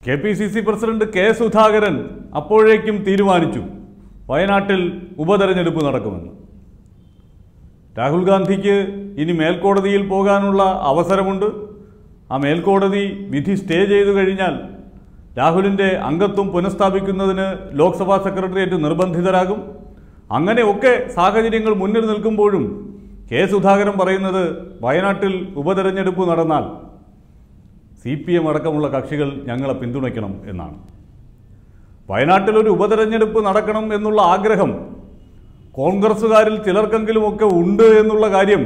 K P C C president K Sudhakaran അപ്പോഴേക്കും തീരുമാനിച്ചു വയനാട്ടിൽ ഉപതെരഞ്ഞെടുപ്പ് നടക്കുമെന്ന് രാഹുൽ ഗാന്ധിക്ക് ഇനി മേൽക്കോടതിയിൽ പോകാനുള്ള അവസരമുണ്ട് ആ മേൽക്കോടതി വിധി സ്റ്റേ ചെയ്തു കഴിഞ്ഞാൽ രാഹുലിൻ്റെ അംഗത്വം പുനഃസ്ഥാപിക്കുന്നതിന് ലോക്സഭാ സെക്രട്ടേറിയറ്റ് നിർബന്ധിതരാകും അങ്ങനെയൊക്കെ സാഹചര്യങ്ങൾ മുന്നിൽ നിൽക്കുമ്പോഴും കെ സുധാകരൻ പറയുന്നത് വയനാട്ടിൽ ഉപതെരഞ്ഞെടുപ്പ് നടന്നാൽ സി പി എം അടക്കമുള്ള കക്ഷികൾ ഞങ്ങളെ പിന്തുണയ്ക്കണം എന്നാണ് വയനാട്ടിൽ ഒരു ഉപതെരഞ്ഞെടുപ്പ് നടക്കണം എന്നുള്ള ആഗ്രഹം കോൺഗ്രസ്സുകാരിൽ ചിലർക്കെങ്കിലുമൊക്കെ ഉണ്ട് എന്നുള്ള കാര്യം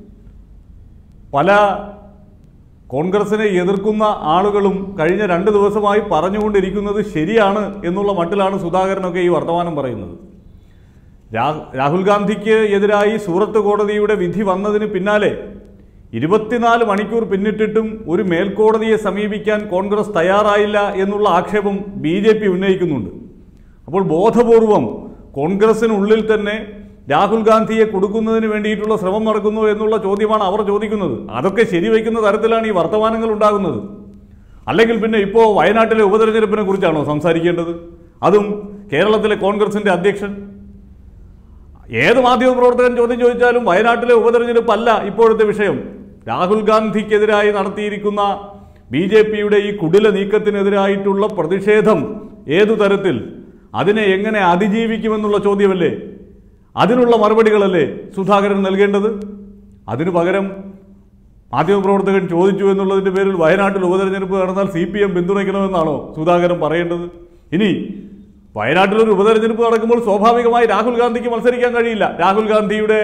പല കോൺഗ്രസിനെ എതിർക്കുന്ന ആളുകളും കഴിഞ്ഞ രണ്ട് ദിവസമായി പറഞ്ഞുകൊണ്ടിരിക്കുന്നത് ശരിയാണ് എന്നുള്ള മട്ടിലാണ് സുധാകരനൊക്കെ ഈ വർത്തമാനം പറയുന്നത് രാ- രാഹുൽ ഗാന്ധിക്ക് എതിരായി സൂറത്ത് കോടതിയുടെ വിധി വന്നതിന് പിന്നാലെ ഇരുപത്തിനാല് മണിക്കൂർ പിന്നിട്ടിട്ടും ഒരു മേൽക്കോടതിയെ സമീപിക്കാൻ കോൺഗ്രസ് തയ്യാറായില്ല എന്നുള്ള ആക്ഷേപം ബി ജെ പി ഉന്നയിക്കുന്നുണ്ട് അപ്പോൾ ബോധപൂർവം കോൺഗ്രസിനുള്ളിൽ തന്നെ രാഹുൽ ഗാന്ധിയെ കൊടുക്കുന്നതിന് വേണ്ടിയിട്ടുള്ള ശ്രമം നടക്കുന്നു എന്നുള്ള ചോദ്യമാണ് അവർ ചോദിക്കുന്നത് അതൊക്കെ ശരിവയ്ക്കുന്ന തരത്തിലാണ് ഈ വർത്തമാനങ്ങൾ ഉണ്ടാകുന്നത് അല്ലെങ്കിൽ പിന്നെ ഇപ്പോൾ വയനാട്ടിലെ ഉപതെരഞ്ഞെടുപ്പിനെ കുറിച്ചാണോ സംസാരിക്കേണ്ടത് അതും കേരളത്തിലെ കോൺഗ്രസിന്റെ അധ്യക്ഷൻ ഏത് മാധ്യമപ്രവർത്തകൻ ചോദ്യം ചോദിച്ചാലും വയനാട്ടിലെ ഉപതെരഞ്ഞെടുപ്പ് അല്ല ഇപ്പോഴത്തെ വിഷയം രാഹുൽ ഗാന്ധിക്കെതിരായി നടത്തിയിരിക്കുന്ന ബി ജെ പിയുടെ ഈ കുടില നീക്കത്തിനെതിരായിട്ടുള്ള പ്രതിഷേധം ഏതു തരത്തിൽ അതിനെ എങ്ങനെ അതിജീവിക്കുമെന്നുള്ള ചോദ്യമല്ലേ അതിനുള്ള മറുപടികളല്ലേ സുധാകരൻ നൽകേണ്ടത് അതിനു പകരം മാധ്യമപ്രവർത്തകൻ ചോദിച്ചു എന്നുള്ളതിന്റെ പേരിൽ വയനാട്ടിൽ ഉപതെരഞ്ഞെടുപ്പ് നടന്നാൽ സി പി എം പിന്തുണയ്ക്കണമെന്നാണോ സുധാകരൻ പറയേണ്ടത് ഇനി വയനാട്ടിൽ ഒരു ഉപതെരഞ്ഞെടുപ്പ് നടക്കുമ്പോൾ സ്വാഭാവികമായി രാഹുൽ ഗാന്ധിക്ക് മത്സരിക്കാൻ കഴിയില്ല രാഹുൽ ഗാന്ധിയുടെ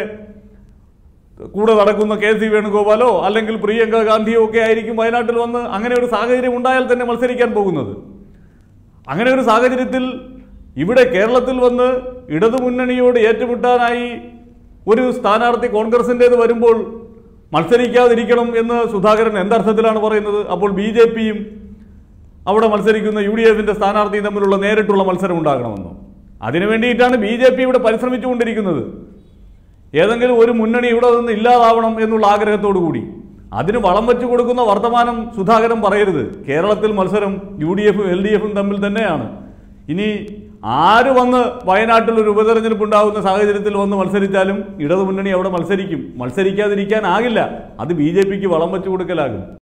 കൂടെ നടക്കുന്ന കെ സി വേണുഗോപാലോ അല്ലെങ്കിൽ പ്രിയങ്ക ഗാന്ധിയോ ഒക്കെ ആയിരിക്കും വയനാട്ടിൽ വന്ന് അങ്ങനെ ഒരു സാഹചര്യം ഉണ്ടായാൽ തന്നെ മത്സരിക്കാൻ പോകുന്നത് അങ്ങനെ ഒരു സാഹചര്യത്തിൽ ഇവിടെ കേരളത്തിൽ വന്ന് ഇടതുമുന്നണിയോട് ഏറ്റുമുട്ടാനായി ഒരു സ്ഥാനാർത്ഥി കോൺഗ്രസിൻ്റേത് വരുമ്പോൾ മത്സരിക്കാതിരിക്കണം എന്ന് സുധാകരൻ എന്തർത്ഥത്തിലാണ് പറയുന്നത് അപ്പോൾ ബി ജെ പിയും അവിടെ മത്സരിക്കുന്ന യു ഡി എഫിന്റെ സ്ഥാനാർത്ഥിയും തമ്മിലുള്ള നേരിട്ടുള്ള മത്സരം ഉണ്ടാകണമെന്നോ അതിനു വേണ്ടിയിട്ടാണ് ബി ജെ പി ഇവിടെ പരിശ്രമിച്ചുകൊണ്ടിരിക്കുന്നത് ഏതെങ്കിലും ഒരു മുന്നണി ഇവിടെ നിന്ന് ഇല്ലാതാവണം എന്നുള്ള ആഗ്രഹത്തോടു കൂടി അതിന് വളം വെച്ചു കൊടുക്കുന്ന വർത്തമാനം സുധാകരൻ പറയരുത് കേരളത്തിൽ മത്സരം യു ഡി എഫും എൽ ഡി എഫും തമ്മിൽ തന്നെയാണ് ഇനി ആര് വന്ന് വയനാട്ടിൽ ഒരു ഉപതെരഞ്ഞെടുപ്പ് ഉണ്ടാകുന്ന സാഹചര്യത്തിൽ വന്ന് മത്സരിച്ചാലും ഇടതുമുന്നണി അവിടെ മത്സരിക്കും മത്സരിക്കാതിരിക്കാനാകില്ല അത് ബി ജെ പിക്ക് വളം വെച്ചു കൊടുക്കലാകും